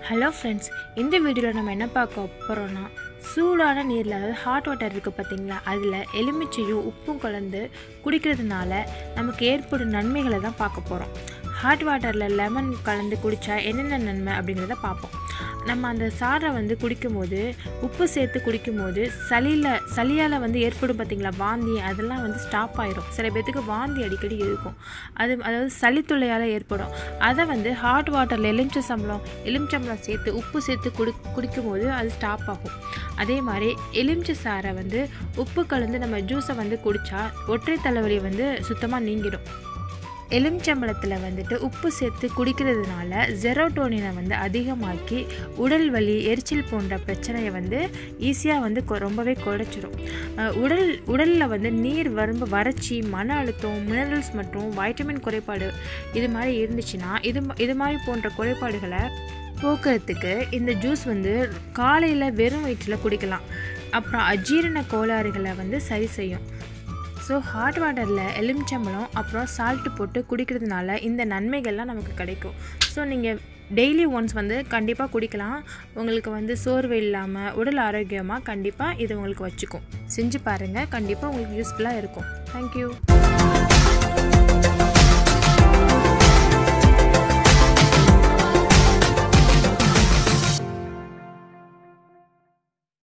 hello friends இந்த வீடியோவில் நம்ம என்ன பார்க்க போகிறோன்னா சூடான நீரில் அதாவது ஹாட் வாட்டர் இருக்குது பார்த்தீங்களா அதில் எலுமிச்சையும் உப்பும் கலந்து குடிக்கிறதுனால நமக்கு ஏற்படும் நன்மைகளை தான் பார்க்க போகிறோம் ஹாட் வாட்டரில் லெமன் கலந்து குடித்தா என்னென்ன நன்மை அப்படிங்கிறத பார்ப்போம் நம்ம அந்த சாறை வந்து குடிக்கும்போது உப்பு சேர்த்து குடிக்கும்போது சளியில் சளியால் வந்து ஏற்படும் பார்த்தீங்களா வாந்தி அதெல்லாம் வந்து ஸ்டாப் ஆயிரும் சில பேர்த்துக்கு வாந்தி அடிக்கடி இருக்கும் அது அதாவது சளித்துளையால் ஏற்படும் அதை வந்து ஹாட் வாட்டரில் எலுமிச்சை சம்பளம் எலுமிச்சம்பளம் சேர்த்து உப்பு சேர்த்து குடி குடிக்கும்போது அது ஸ்டாப் ஆகும் அதே மாதிரி எலுமிச்சை சாறை வந்து உப்பு கலந்து நம்ம ஜூஸை வந்து குடித்தா ஒற்றை தலைவலி வந்து சுத்தமாக நீங்கிடும் எலுமிச்சம்பழத்தில் வந்துட்டு உப்பு சேர்த்து குடிக்கிறதுனால ஜெரோட்டோனினை வந்து அதிகமாக்கி உடல் வலி எரிச்சல் போன்ற பிரச்சனையை வந்து ஈஸியாக வந்து கொ- ரொம்பவே குறைச்சிரும் அஹ் உடல் உடலில் வந்து நீர் வரம்பு வறட்சி மன அழுத்தம் மினரல்ஸ் மற்றும் வைட்டமின் குறைபாடு இது மாதிரி இருந்துச்சுன்னா இது ம- இது மாதிரி போன்ற குறைபாடுகளை போக்குறதுக்கு இந்த ஜூஸ் வந்து காலையில் வெறும் வயிற்றில் குடிக்கலாம் அப்புறம் அஜீரண கோளாறுகளை வந்து சரி செய்யும் ஸோ ஹாட் வாட்டரில் எலுமிச்சம்பழம் அப்புறம் சால்ட்டு போட்டு குடிக்கிறதுனால இந்த நன்மைகள்லாம் நமக்கு கிடைக்கும் ஸோ நீங்கள் டெய்லி ஒன்ஸ் வந்து கண்டிப்பாக குடிக்கலாம் உங்களுக்கு வந்து சோர்வு இல்லாமல் உடல் ஆரோக்கியமாக கண்டிப்பாக இது உங்களுக்கு வச்சுக்கும் செஞ்சு பாருங்கள் கண்டிப்பாக உங்களுக்கு யூஸ்ஃபுல்லாக இருக்கும் தேங்க்யூ